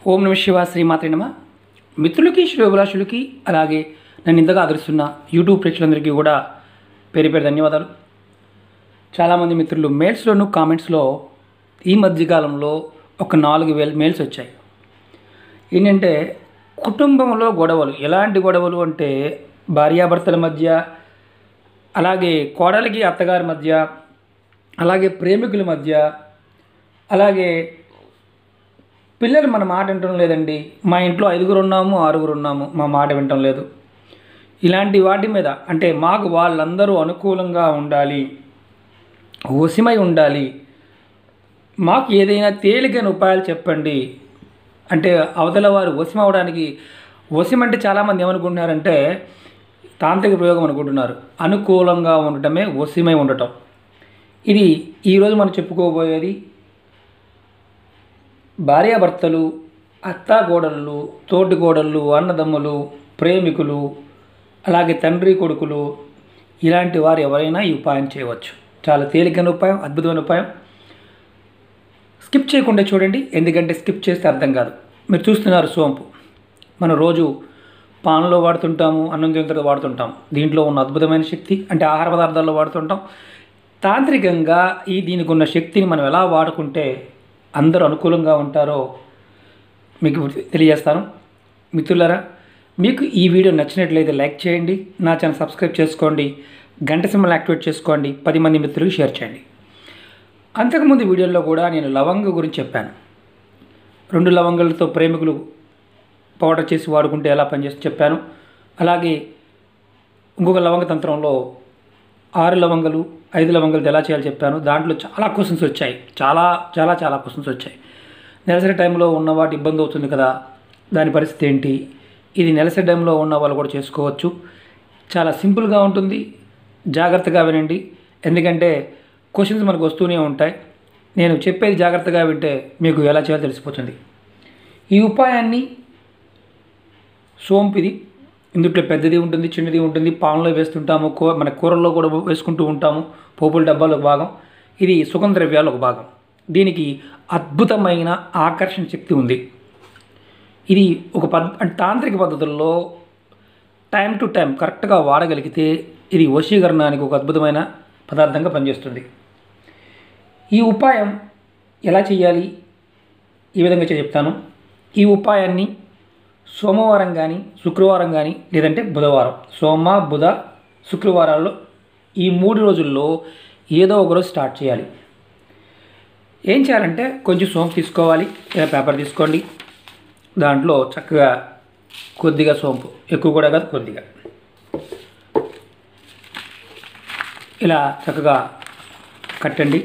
ఓం నమ శివ శ్రీమాత్రి నమ మిత్రులకి శ్రేయోభిలాషులకి అలాగే నన్ను ఇంతగా ఆదరిస్తున్న యూట్యూబ్ ప్రేక్షకులందరికీ కూడా పేరు పేరు ధన్యవాదాలు చాలామంది మిత్రులు మెయిల్స్లోను కామెంట్స్లో ఈ మధ్యకాలంలో ఒక నాలుగు వేల మెయిల్స్ వచ్చాయి ఏంటంటే కుటుంబంలో గొడవలు ఎలాంటి గొడవలు అంటే భార్యాభర్తల మధ్య అలాగే కోడలికి అత్తగారి మధ్య అలాగే ప్రేమికుల మధ్య అలాగే పిల్లలు మన మాట వింటం లేదండి మా ఇంట్లో ఐదుగురు ఉన్నాము ఆరుగురు ఉన్నాము మా మాట వింటం లేదు ఇలాంటి వాటి మీద అంటే మాకు వాళ్ళందరూ అనుకూలంగా ఉండాలి వశమై ఉండాలి మాకు ఏదైనా తేలికైన ఉపాయాలు చెప్పండి అంటే అవతల వారు వశం అవడానికి వశం అంటే చాలామంది ఏమనుకుంటున్నారంటే తాంత్రిక ప్రయోగం అనుకుంటున్నారు అనుకూలంగా ఉండటమే వశమై ఉండటం ఇది ఈరోజు మనం చెప్పుకోబోయేది భార్యాభర్తలు అత్తాకోడళ్ళు తోటికోడళ్ళు అన్నదమ్ములు ప్రేమికులు అలాగే తండ్రి కొడుకులు ఇలాంటి వారు ఎవరైనా ఈ ఉపాయం చేయవచ్చు చాలా తేలికైన ఉపాయం అద్భుతమైన ఉపాయం స్కిప్ చేయకుండా చూడండి ఎందుకంటే స్కిప్ చేస్తే అర్థం కాదు మీరు చూస్తున్నారు సోంపు మనం రోజు పాన్లో వాడుతుంటాము అన్నం తిన్న తర్వాత వాడుతుంటాం దీంట్లో ఉన్న అద్భుతమైన శక్తి అంటే ఆహార పదార్థాల్లో వాడుతుంటాం తాంత్రికంగా ఈ దీనికి ఉన్న శక్తిని మనం ఎలా వాడుకుంటే అందరూ అనుకూలంగా ఉంటారో మీకు తెలియజేస్తాను మిత్రులారా మీకు ఈ వీడియో నచ్చినట్లయితే లైక్ చేయండి నా ఛానల్ సబ్స్క్రైబ్ చేసుకోండి గంట సింబల్ యాక్టివేట్ చేసుకోండి పది మంది మిత్రులకు షేర్ చేయండి అంతకుముందు వీడియోలో కూడా నేను లవంగ గురించి చెప్పాను రెండు లవంగాలతో ప్రేమికులు పౌడర్ చేసి వాడుకుంటే ఎలా పనిచేసి చెప్పాను అలాగే ఇంకొక లవంగ తంత్రంలో ఆరు లవంగలు ఐదు లవంగలు ఎలా చేయాలో చెప్పాను దాంట్లో చాలా క్వశ్చన్స్ వచ్చాయి చాలా చాలా చాలా క్వశ్చన్స్ వచ్చాయి నెలసరి టైంలో ఉన్న వాటి ఇబ్బంది అవుతుంది కదా దాని పరిస్థితి ఏంటి ఇది నెలసరి టైంలో ఉన్న వాళ్ళు కూడా చేసుకోవచ్చు చాలా సింపుల్గా ఉంటుంది జాగ్రత్తగా వినండి ఎందుకంటే క్వశ్చన్స్ మనకు వస్తూనే ఉంటాయి నేను చెప్పేది జాగ్రత్తగా వింటే మీకు ఎలా చేయాలో తెలిసిపోతుంది ఈ ఉపాయాన్ని సోంపిది ఇందుట్లో పెద్దది ఉంటుంది చిన్నది ఉంటుంది పాన్లో వేస్తుంటాము కూ మన కూరల్లో కూడా వేసుకుంటూ ఉంటాము పోపుల డబ్బాలో ఒక భాగం ఇది సుగంధ ద్రవ్యాలు ఒక భాగం దీనికి అద్భుతమైన ఆకర్షణ శక్తి ఉంది ఇది ఒక పద్ అంటే తాంత్రిక పద్ధతుల్లో టైం టు టైం కరెక్ట్గా వాడగలిగితే ఇది వశీకరణానికి ఒక అద్భుతమైన పదార్థంగా పనిచేస్తుంది ఈ ఉపాయం ఎలా చేయాలి ఈ విధంగా చెప్తాను ఈ ఉపాయాన్ని సోమవారం కానీ శుక్రవారం కానీ లేదంటే బుధవారం సోమ బుధ శుక్రవారాల్లో ఈ మూడు రోజుల్లో ఏదో ఒక రోజు స్టార్ట్ చేయాలి ఏం చేయాలంటే కొంచెం సోంపు తీసుకోవాలి ఇలా పేపర్ తీసుకోండి దాంట్లో చక్కగా కొద్దిగా సోంపు ఎక్కువ కూడా కాదు కొద్దిగా ఇలా చక్కగా కట్టండి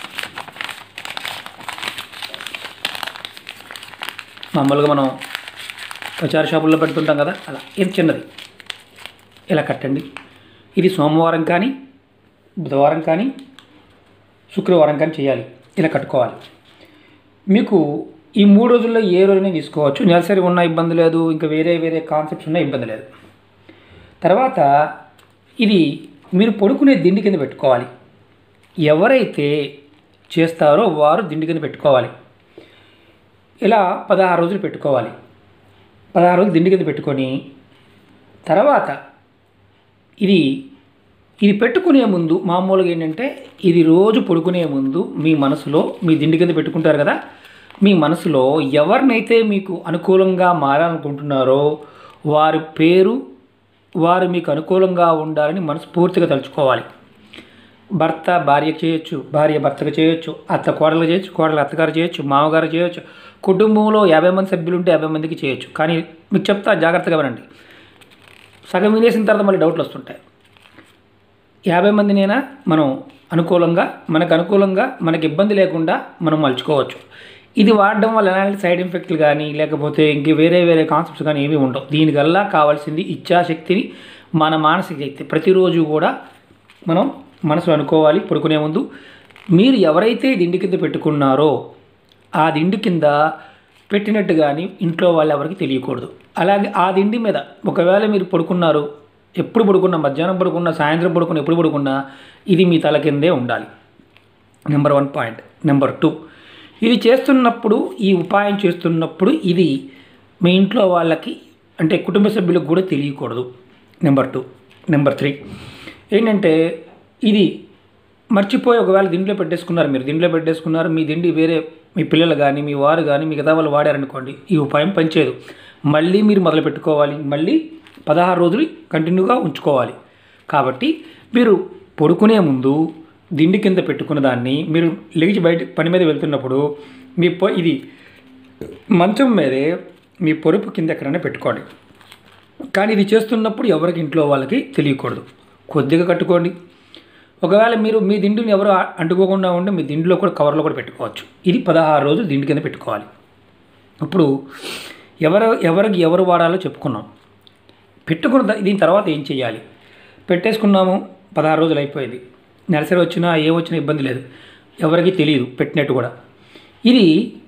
మామూలుగా మనం ప్రచార షాపుల్లో పెడుతుంటాం కదా అలా ఇది చిన్నది ఇలా కట్టండి ఇది సోమవారం కానీ బుధవారం కానీ శుక్రవారం కానీ చేయాలి ఇలా కట్టుకోవాలి మీకు ఈ మూడు రోజుల్లో ఏ రోజునే తీసుకోవచ్చు నెలసరి ఉన్న ఇబ్బంది లేదు ఇంకా వేరే వేరే కాన్సెప్ట్స్ ఉన్న ఇబ్బంది లేదు తర్వాత ఇది మీరు పడుకునే దిండి కింద పెట్టుకోవాలి ఎవరైతే చేస్తారో వారు దిండి కింద పెట్టుకోవాలి ఇలా పదహారు రోజులు పెట్టుకోవాలి పదహారు రోజులు దిండి కింద పెట్టుకొని తర్వాత ఇది ఇది పెట్టుకునే ముందు మామూలుగా ఏంటంటే ఇది రోజు పడుకునే ముందు మీ మనసులో మీ దిండి కింద పెట్టుకుంటారు కదా మీ మనసులో ఎవరినైతే మీకు అనుకూలంగా మారాలనుకుంటున్నారో వారి పేరు వారు మీకు అనుకూలంగా ఉండాలని మనస్ఫూర్తిగా తలుచుకోవాలి భర్త భార్యకు చేయొచ్చు భార్య భర్తకు చేయొచ్చు అత్త కోడలు చేయొచ్చు కోడలు అత్తగారు చేయొచ్చు మామగారు చేయొచ్చు కుటుంబంలో యాభై మంది సభ్యులు ఉంటే యాభై మందికి చేయొచ్చు కానీ మీకు చెప్తా జాగ్రత్తగా వినండి సగం వినేసిన తర్వాత మళ్ళీ డౌట్లు వస్తుంటాయి యాభై మందినైనా మనం అనుకూలంగా మనకు అనుకూలంగా మనకి ఇబ్బంది లేకుండా మనం మలుచుకోవచ్చు ఇది వాడడం వల్ల ఎలాంటి సైడ్ ఎఫెక్ట్లు కానీ లేకపోతే ఇంక వేరే వేరే కాన్సెప్ట్స్ కానీ ఏమీ ఉండవు దీనికల్లా కావాల్సింది ఇచ్ఛాశక్తిని మన మానసిక శక్తి ప్రతిరోజు కూడా మనం మనసులో అనుకోవాలి పడుకునే ముందు మీరు ఎవరైతే దిండి కింద పెట్టుకున్నారో ఆ దిండి కింద పెట్టినట్టు కానీ ఇంట్లో వాళ్ళు ఎవరికి తెలియకూడదు అలాగే ఆ దిండి మీద ఒకవేళ మీరు పడుకున్నారు ఎప్పుడు పడుకున్నా మధ్యాహ్నం పడుకున్నా సాయంత్రం పడుకున్నా ఎప్పుడు పడుకున్నా ఇది మీ తల కిందే ఉండాలి number one point number two ఇది చేస్తున్నప్పుడు ఈ ఉపాయం చేస్తున్నప్పుడు ఇది మీ ఇంట్లో వాళ్ళకి అంటే కుటుంబ సభ్యులకు కూడా తెలియకూడదు నెంబర్ టూ నెంబర్ త్రీ ఏంటంటే ఇది మర్చిపోయి ఒకవేళ దీంట్లో పెట్టేసుకున్నారు మీరు దీంట్లో పెట్టేసుకున్నారు మీ దిండి వేరే మీ పిల్లలు కానీ మీ వారు కానీ మిగతా వాళ్ళు వాడారనుకోండి ఈ ఉపాయం పనిచేయదు మళ్ళీ మీరు మొదలు పెట్టుకోవాలి మళ్ళీ పదహారు రోజులు కంటిన్యూగా ఉంచుకోవాలి కాబట్టి మీరు పడుకునే ముందు దిండి కింద పెట్టుకున్న దాన్ని మీరు లేచి బయట పని మీద వెళ్తున్నప్పుడు మీ పొ ఇది మంచం మీదే మీ పొరుపు కింద ఎక్కడైనా పెట్టుకోండి కానీ ఇది చేస్తున్నప్పుడు ఎవరికి ఇంట్లో వాళ్ళకి తెలియకూడదు కొద్దిగా కట్టుకోండి ఒకవేళ మీరు మీ దిండుని ఎవరు ఆ- అంటుకోకుండా ఉంటే మీ దిండులో కూడా కవర్లో కూడా పెట్టుకోవచ్చు ఇది పదహారు రోజులు దిండు కింద పెట్టుకోవాలి ఇప్పుడు ఎవరు ఎవరికి ఎవరు వాడాలో చెప్పుకున్నాం పెట్టుకున్న ద- దీని తర్వాత ఏం చేయాలి పెట్టేసుకున్నాము పదహారు రోజులు అయిపోయింది నెలసరి వచ్చినా ఏం వచ్చినా ఇబ్బంది లేదు ఎవరికి తెలియదు పెట్టినట్టు కూడా ఇది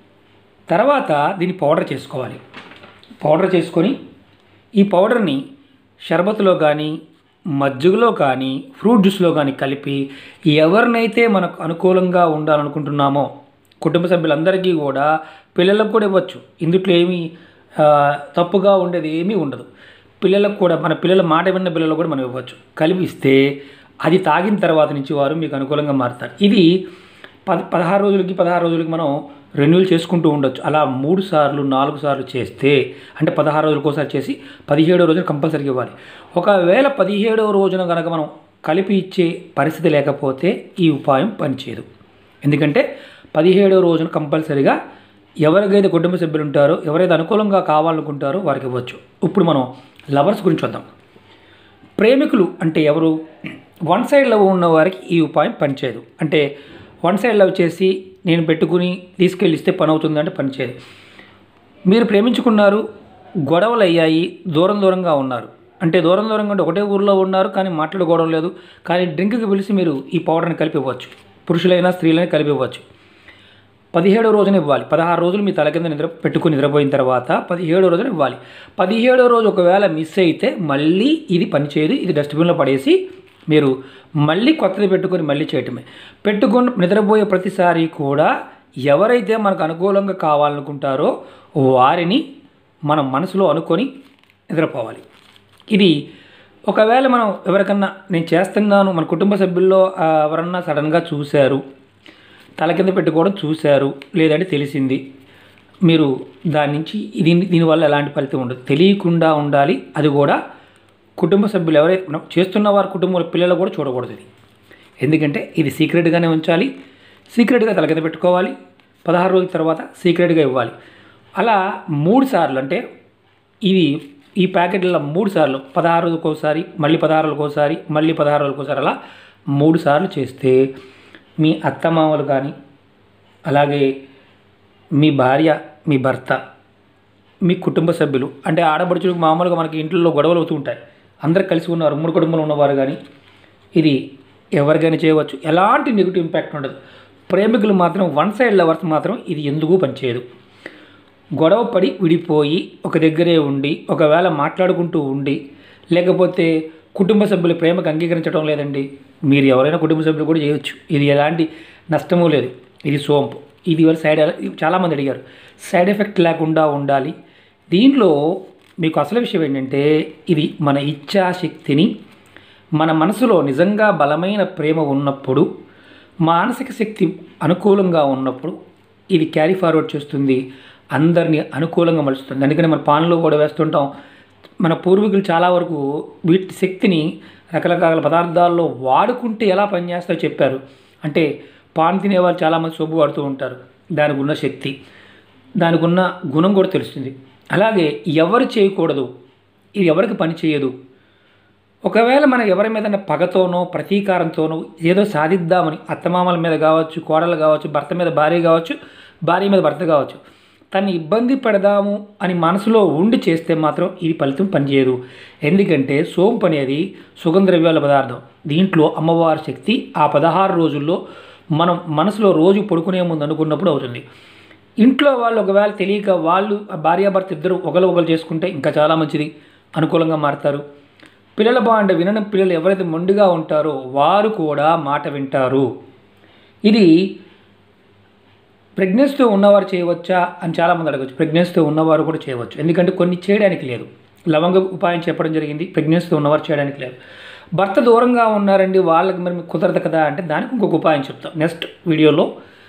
తర్వాత దీన్ని పౌడర్ చేసుకోవాలి పౌడర్ చేసుకొని ఈ పౌడర్ని షర్బత్లో కానీ మజ్జిగలో కానీ ఫ్రూట్ జ్యూస్లో కానీ కలిపి ఎవరినైతే మనకు అనుకూలంగా ఉండాలనుకుంటున్నామో కుటుంబ సభ్యులందరికీ కూడా పిల్లలకు కూడా ఇవ్వచ్చు ఇందుట్లో ఏమీ ఆ, తప్పుగా ఉండేది ఏమీ ఉండదు పిల్లలకు కూడా మన పిల్లల మాట విన్న పిల్లలకు కూడా మనం ఇవ్వచ్చు కలిపిస్తే అది తాగిన తర్వాత నుంచి వారు మీకు అనుకూలంగా మారుతారు ఇది పద పదహారు రోజులకి పదహారు రోజులకి మనం రెన్యూల్ చేసుకుంటూ ఉండొచ్చు అలా మూడు సార్లు నాలుగు సార్లు చేస్తే అంటే పదహారు రోజులకు ఒకసారి చేసి పదిహేడో రోజున కంపల్సరీగా ఇవ్వాలి ఒకవేళ పదిహేడవ రోజున కనుక మనం కలిపి ఇచ్చే పరిస్థితి లేకపోతే ఈ ఉపాయం పనిచేయదు ఎందుకంటే పదిహేడవ రోజున కంపల్సరీగా ఎవరికైతే కుటుంబ సభ్యులు ఉంటారో ఎవరైతే అనుకూలంగా కావాలనుకుంటారో వారికి ఇవ్వచ్చు ఇప్పుడు మనం లవర్స్ గురించి వద్దాం ప్రేమికులు అంటే ఎవరు వన్ సైడ్ లవ్ ఉన్న వారికి ఈ ఉపాయం పనిచేయదు అంటే వన్ సైడ్ లవ్ చేసి నేను పెట్టుకుని తీసుకెళ్ళిస్తే పని అవుతుందంటే పనిచేయదు మీరు ప్రేమించుకున్నారు గొడవలు అయ్యాయి దూరం దూరంగా ఉన్నారు అంటే దూరం దూరంగా అంటే ఒకటే ఊర్లో ఉన్నారు కానీ మాట్లాడుకోవడం లేదు కానీ డ్రింక్కి పిలిచి మీరు ఈ పౌడర్ని కలిపి ఇవ్వచ్చు పురుషులైనా స్త్రీలైనా కలిపి ఇవ్వచ్చు పదిహేడో రోజున ఇవ్వాలి పదహారు రోజులు మీ తల కింద నిద్ర పెట్టుకుని నిద్రపోయిన తర్వాత పదిహేడో రోజున ఇవ్వాలి పదిహేడో రోజు ఒకవేళ మిస్ అయితే మళ్ళీ ఇది పనిచేయదు ఇది డస్ట్బిన్లో పడేసి మీరు మళ్ళీ కొత్తది పెట్టుకొని మళ్ళీ చేయటమే పెట్టుకొని నిద్రపోయే ప్రతిసారి కూడా ఎవరైతే మనకు అనుకూలంగా కావాలనుకుంటారో వారిని మనం మనసులో అనుకొని నిద్రపోవాలి ఇది ఒకవేళ మనం ఎవరికన్నా నేను చేస్తున్నాను మన కుటుంబ సభ్యుల్లో ఆ, ఎవరన్నా సడన్గా చూశారు తల కింద పెట్టుకోవడం చూశారు లేదంటే తెలిసింది మీరు దాని నుంచి దీని దీనివల్ల ఎలాంటి ఫలితం ఉండదు తెలియకుండా ఉండాలి అది కూడా కుటుంబ సభ్యులు ఎవరైతే మనం చేస్తున్న వారి కుటుంబ పిల్లలు కూడా చూడకూడదు ఇది ఎందుకంటే ఇది సీక్రెట్గానే ఉంచాలి సీక్రెట్గా తల కింద పెట్టుకోవాలి పదహారు రోజుల తర్వాత సీక్రెట్గా ఇవ్వాలి అలా మూడు సార్లు అంటే ఇది ఈ ప్యాకెట్లలో మూడు సార్లు పదహారు రోజులకు ఒకసారి మళ్ళీ పదహారు రోజులకు ఒకసారి మళ్ళీ పదహారు రోజులకు ఒకసారి అలా మూడు సార్లు చేస్తే మీ అత్తమామలు కానీ అలాగే మీ భార్య మీ భర్త మీ కుటుంబ సభ్యులు అంటే ఆడపడుచులు మామూలుగా మనకి ఇంట్లో గొడవలు అవుతూ ఉంటాయి అందరు కలిసి ఉన్నారు ఉమ్మడి కుటుంబంలో ఉన్నవారు కానీ ఇది ఎవరికైనా చేయవచ్చు ఎలాంటి నెగిటివ్ ఇంపాక్ట్ ఉండదు ప్రేమికులు మాత్రం వన్ సైడ్ లవర్స్ మాత్రం ఇది ఎందుకు పనిచేయదు గొడవ పడి విడిపోయి ఒక దగ్గరే ఉండి ఒకవేళ మాట్లాడుకుంటూ ఉండి లేకపోతే కుటుంబ సభ్యుల ప్రేమకు అంగీకరించడం లేదండి మీరు ఎవరైనా కుటుంబ సభ్యులు కూడా చేయొచ్చు ఇది ఎలాంటి నష్టము లేదు ఇది సోంపు ఇది వల్ల సైడ్ చాలామంది అడిగారు సైడ్ ఎఫెక్ట్ లేకుండా ఉండాలి దీంట్లో మీకు అసలు విషయం ఏంటంటే ఇది మన ఇచ్ఛాశక్తిని మన మనసులో నిజంగా బలమైన ప్రేమ ఉన్నప్పుడు మానసిక శక్తి అనుకూలంగా ఉన్నప్పుడు ఇది క్యారీ ఫార్వర్డ్ చేస్తుంది అందరినీ అనుకూలంగా మలుస్తుంది అందుకని మన పాన్లో కూడా వేస్తుంటాం మన పూర్వీకులు చాలా వరకు వీటి శక్తిని రకరకాల పదార్థాల్లో వాడుకుంటే ఎలా పనిచేస్తాయో చెప్పారు అంటే పాన్ తినేవాళ్ళు చాలామంది సొబ్బు వాడుతూ ఉంటారు దానికి ఉన్న శక్తి దానికి ఉన్న గుణం కూడా తెలుస్తుంది అలాగే ఎవరు చేయకూడదు ఇది ఎవరికి పని చేయదు ఒకవేళ మనం ఎవరి మీద పగతోనో ప్రతీకారంతోనో ఏదో సాధిద్దామని అత్తమామల మీద కావచ్చు కోడలు కావచ్చు భర్త మీద భార్య కావచ్చు భార్య మీద భర్త కావచ్చు తన్ని ఇబ్బంది పెడదాము అని మనసులో ఉండి చేస్తే మాత్రం ఇది ఫలితం పనిచేయదు ఎందుకంటే సోంపు అనేది సుగంధ ద్రవ్యాల పదార్థం దీంట్లో అమ్మవారి శక్తి ఆ పదహారు రోజుల్లో మనం మనసులో రోజు పడుకునే ముందు అనుకున్నప్పుడు అవుతుంది ఇంట్లో వాళ్ళు ఒకవేళ తెలియక వాళ్ళు ఆ భార్యాభర్త ఇద్దరు ఒకరు ఒకరు చేసుకుంటే ఇంకా చాలా మంచిది అనుకూలంగా మారుతారు పిల్లల బాగుండే వినని పిల్లలు ఎవరైతే మొండిగా ఉంటారో వారు కూడా మాట వింటారు ఇది ప్రెగ్నెన్సీతో ఉన్నవారు చేయవచ్చా అని చాలామంది అడగచ్చు ప్రెగ్నెన్సీతో ఉన్నవారు కూడా చేయవచ్చు ఎందుకంటే కొన్ని చేయడానికి లేదు లవంగ ఉపాయం చెప్పడం జరిగింది ప్రెగ్నెన్సీతో ఉన్నవారు చేయడానికి లేదు భర్త దూరంగా ఉన్నారండి వాళ్ళకి మరి మీకు కుదరదు కదా అంటే దానికి ఇంకొక ఉపాయం చెప్తాం నెక్స్ట్ వీడియోలో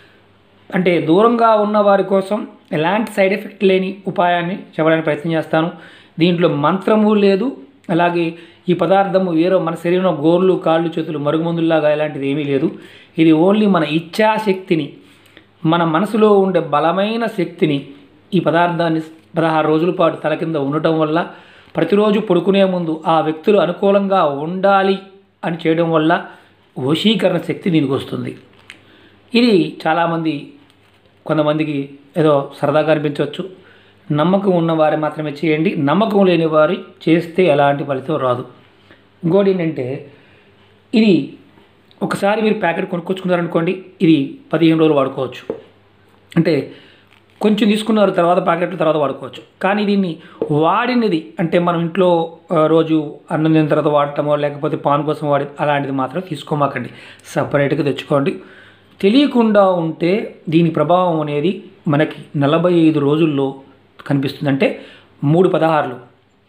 అంటే దూరంగా ఉన్న వారి కోసం ఎలాంటి సైడ్ ఎఫెక్ట్ లేని ఉపాయాన్ని చెప్పడానికి ప్రయత్నం చేస్తాను దీంట్లో మంత్రము లేదు అలాగే ఈ పదార్థము వేరే మన శరీరంలో గోర్లు కాళ్ళు చేతులు మరుగుమందుల్లాగా ఇలాంటిది ఏమీ లేదు ఇది ఓన్లీ మన ఇచ్ఛాశక్తిని మన మనసులో ఉండే బలమైన శక్తిని ఈ పదార్థాన్ని పదహారు రోజుల పాటు తల కింద ఉండటం వల్ల ప్రతిరోజు పడుకునే ముందు ఆ వ్యక్తులు అనుకూలంగా ఉండాలి అని చేయడం వల్ల వశీకరణ శక్తి దీనికి వస్తుంది ఇది చాలామంది కొంతమందికి ఏదో సరదాగా అనిపించవచ్చు నమ్మకం ఉన్నవారు మాత్రమే చేయండి నమ్మకం లేని వారు చేస్తే ఎలాంటి ఫలితం రాదు ఇంకోటి ఏంటంటే ఇది ఒకసారి మీరు ప్యాకెట్ కొనుక్కొచ్చుకున్నారనుకోండి ఇది పదిహేను రోజులు వాడుకోవచ్చు అంటే కొంచెం తీసుకున్నారు తర్వాత ప్యాకెట్లు తర్వాత వాడుకోవచ్చు కానీ దీన్ని వాడినది అంటే మనం ఇంట్లో ఆ, రోజు అన్నం తిన్న తర్వాత వాడటమో లేకపోతే పాన్ కోసం వాడి అలాంటిది మాత్రం తీసుకోమాకండి సపరేట్గా తెచ్చుకోండి తెలియకుండా ఉంటే దీని ప్రభావం అనేది మనకి నలభై ఐదు రోజుల్లో కనిపిస్తుంది అంటే మూడు పదహారులు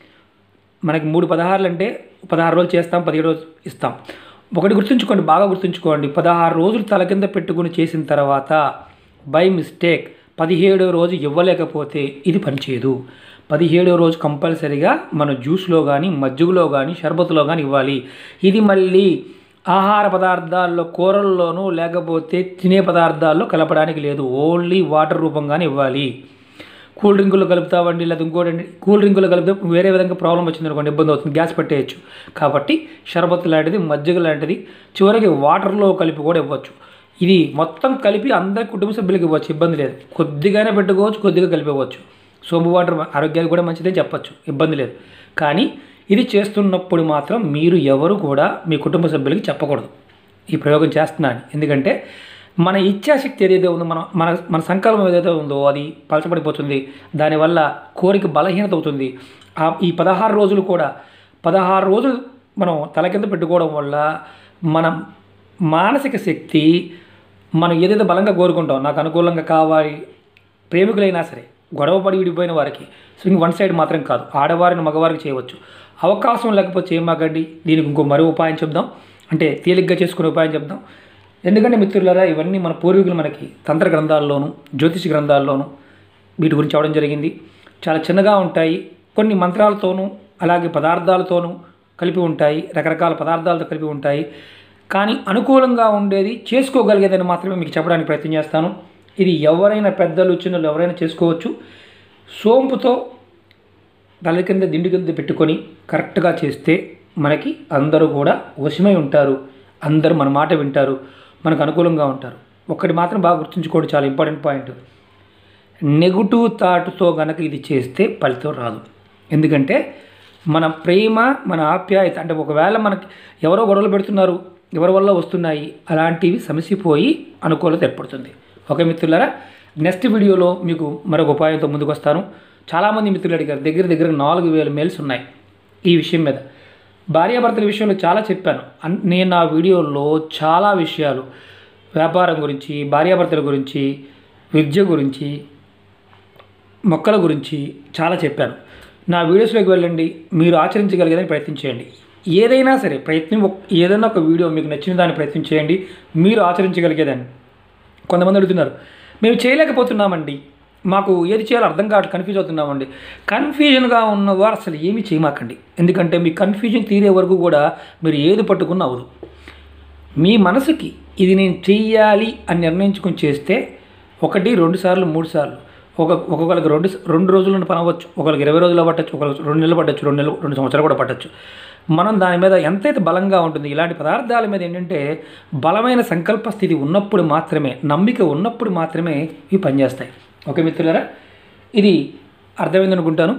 మనకి మూడు పదహారులు అంటే పదహారు రోజులు చేస్తాం పదిహేడు రోజులు ఇస్తాం ఒకటి గుర్తుంచుకోండి బాగా గుర్తుంచుకోండి పదహారు రోజులు తల కింద పెట్టుకుని చేసిన తర్వాత బై మిస్టేక్ పదిహేడో రోజు ఇవ్వలేకపోతే ఇది పనిచేయదు పదిహేడో రోజు కంపల్సరీగా మన జ్యూస్లో కానీ మజ్జిగలో కానీ షర్బత్లో కానీ ఇవ్వాలి ఇది మళ్ళీ ఆహార పదార్థాల్లో కూరల్లోనూ లేకపోతే తినే పదార్థాల్లో కలపడానికి లేదు ఓన్లీ వాటర్ రూపంగానే ఇవ్వాలి కూల్ డ్రింకులు కలుపుతామండి లేదా ఇంకోటి కూల్ డ్రింకులు కలిపితే వేరే విధంగా ప్రాబ్లం వచ్చింది అనుకోండి ఇబ్బంది అవుతుంది గ్యాస్ పెట్టేయచ్చు కాబట్టి షర్బత్ లాంటిది మజ్జిగ లాంటిది చివరికి వాటర్లో కలిపి కూడా ఇవ్వచ్చు ఇది మొత్తం కలిపి అందరి కుటుంబ సభ్యులకి ఇవ్వచ్చు ఇబ్బంది లేదు కొద్దిగానే పెట్టుకోవచ్చు కొద్దిగా కలిపివ్వచ్చు సోంపు వాటర్ ఆరోగ్యానికి కూడా మంచిదే చెప్పచ్చు ఇబ్బంది లేదు కానీ ఇది చేస్తున్నప్పుడు మాత్రం మీరు ఎవరు కూడా మీ కుటుంబ సభ్యులకి చెప్పకూడదు ఈ ప్రయోగం చేస్తున్నాను ఎందుకంటే మన ఇచ్ఛాశక్తి ఏదైతే ఉందో మన మన మన సంకల్పం ఏదైతే ఉందో అది పలచబడిపోతుంది దానివల్ల కోరిక బలహీనత అవుతుంది ఆ ఈ పదహారు రోజులు కూడా పదహారు రోజులు మనం తల కింద పెట్టుకోవడం వల్ల మనం మానసిక శక్తి మనం ఏదైతే బలంగా కోరుకుంటాం నాకు అనుకూలంగా కావాలి ప్రేమికులైనా సరే గొడవ పడి విడిపోయిన వారికి స్వింగ్ వన్ సైడ్ మాత్రం కాదు ఆడవారిని మగవారికి చేయవచ్చు అవకాశం లేకపోతే చేయమాకండి దీనికి ఇంకో మరో ఉపాయం చెప్దాం అంటే తేలిగ్గా చేసుకునే ఉపాయం చెప్దాం ఎందుకంటే మిత్రులారా ఇవన్నీ మన పూర్వీకులు మనకి తంత్ర గ్రంథాల్లోనూ జ్యోతిష గ్రంథాల్లోనూ వీటి గురించి అవడం జరిగింది చాలా చిన్నగా ఉంటాయి కొన్ని మంత్రాలతోనూ అలాగే పదార్థాలతోనూ కలిపి ఉంటాయి రకరకాల పదార్థాలతో కలిపి ఉంటాయి కానీ అనుకూలంగా ఉండేది చేసుకోగలిగేదని మాత్రమే మీకు చెప్పడానికి ప్రయత్నం చేస్తాను ఇది ఎవరైనా పెద్దలు చిన్నలు ఎవరైనా చేసుకోవచ్చు సోంపుతో తల కింద దిండు కింద పెట్టుకొని కరెక్ట్గా చేస్తే మనకి అందరూ కూడా వశమై ఉంటారు అందరూ మన మాట వింటారు మనకు అనుకూలంగా ఉంటారు ఒక్కటి మాత్రం బాగా గుర్తుంచుకోవడం చాలా ఇంపార్టెంట్ పాయింట్ నెగిటివ్ థాట్తో గనక ఇది చేస్తే ఫలితం రాదు ఎందుకంటే మన ప్రేమ మన ఆప్యాయత అంటే ఒకవేళ మనకి ఎవరో గొడవలు పెడుతున్నారు ఎవరి వల్ల వస్తున్నాయి అలాంటివి సమసిపోయి అనుకూలత ఏర్పడుతుంది ఓకే మిత్రులారా నెక్స్ట్ వీడియోలో మీకు మరొక ఉపాయంతో ముందుకు వస్తాను చాలామంది మిత్రులు అడిగారు దగ్గర దగ్గర నాలుగు వేల మెయిల్స్ ఉన్నాయి ఈ విషయం మీద భార్యాభర్తల విషయంలో చాలా చెప్పాను అన్- నేను నా వీడియోలో చాలా విషయాలు వ్యాపారం గురించి భార్యాభర్తల గురించి విద్య గురించి మొక్కల గురించి చాలా చెప్పాను నా వీడియోస్లోకి వెళ్ళండి మీరు ఆచరించగలిగేదని ప్రయత్నం చేయండి ఏదైనా సరే ప్రయత్నం ఒక్- ఏదైనా ఒక వీడియో మీకు నచ్చిన దాన్ని ప్రయత్నం చేయండి మీరు ఆచరించగలిగేదాన్ని కొంతమంది అడుగుతున్నారు మేము చేయలేకపోతున్నామండి మాకు ఏది చేయాలో అర్థం కావట్లేదు కన్ఫ్యూజ్ అవుతున్నామండి కన్ఫ్యూజన్గా ఉన్నవారు అసలు ఏమీ చేయమాకండి ఎందుకంటే మీ కన్ఫ్యూజన్ తీరే వరకు కూడా మీరు ఏది పట్టుకున్న అవ్వదు మీ మనసుకి ఇది నేను చెయ్యాలి అని నిర్ణయించుకొని చేస్తే ఒకటి రెండు సార్లు మూడు సార్లు ఒక ఒక్కొక్కరికి రెండు రెండు రోజులను పని అవ్వచ్చు ఒకరికి ఇరవై రోజులు పట్టచ్చు ఒకరికి రెండు నెలలు పట్టచ్చు రెండు నెలలు రెండు సంవత్సరాలు కూడా పట్టచ్చు మనం దాని మీద ఎంతైతే బలంగా ఉంటుంది ఇలాంటి పదార్థాల మీద ఏంటంటే బలమైన సంకల్ప స్థితి ఉన్నప్పుడు మాత్రమే నమ్మిక ఉన్నప్పుడు మాత్రమే ఇవి పనిచేస్తాయి ఓకే మిత్రులారా ఇది అర్థమైంది అనుకుంటాను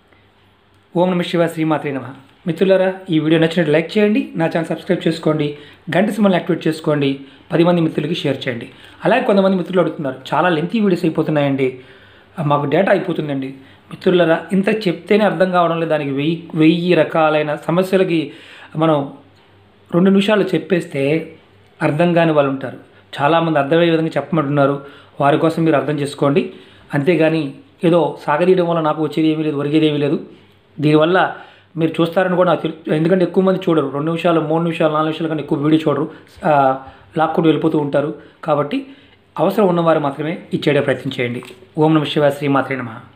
ఓం నమ శివ శ్రీమాత్రే నమ మిత్రులారా ఈ వీడియో నచ్చినట్టు లైక్ చేయండి నా ఛానల్ సబ్స్క్రైబ్ చేసుకోండి గంట సింబల్ని యాక్టివేట్ చేసుకోండి పది మంది మిత్రులకి షేర్ చేయండి అలాగే కొంతమంది మిత్రులు అడుగుతున్నారు చాలా లెంతీ వీడియోస్ అయిపోతున్నాయండి ఆ, మాకు డేటా అయిపోతుందండి మిత్రులారా ఇంత చెప్తేనే అర్థం కావడం లేదు దానికి వెయ్యి వెయ్యి రకాలైన సమస్యలకి మనం రెండు నిమిషాలు చెప్పేస్తే అర్థం కాని వాళ్ళు ఉంటారు చాలామంది అర్థమయ్యే విధంగా చెప్పమంటున్నారు వారి కోసం మీరు అర్థం చేసుకోండి అంతేగాని ఏదో సాగదీయడం వల్ల నాకు వచ్చేది ఏమీ లేదు ఒరిగేది ఏమీ లేదు దీనివల్ల మీరు చూస్తారని కూడా నాకు తెలుసు ఎందుకంటే ఎక్కువ మంది చూడరు రెండు నిమిషాలు మూడు నిమిషాలు నాలుగు నిమిషాల కన్నా ఎక్కువ వీడియో చూడరు ఆ, లాక్కుంటూ వెళ్ళిపోతూ ఉంటారు కాబట్టి అవసరం ఉన్నవారు మాత్రమే ఇచ్చేడే ప్రయత్నం చేయండి ఓం నమ శివాయ శ్రీమాత్రే నమః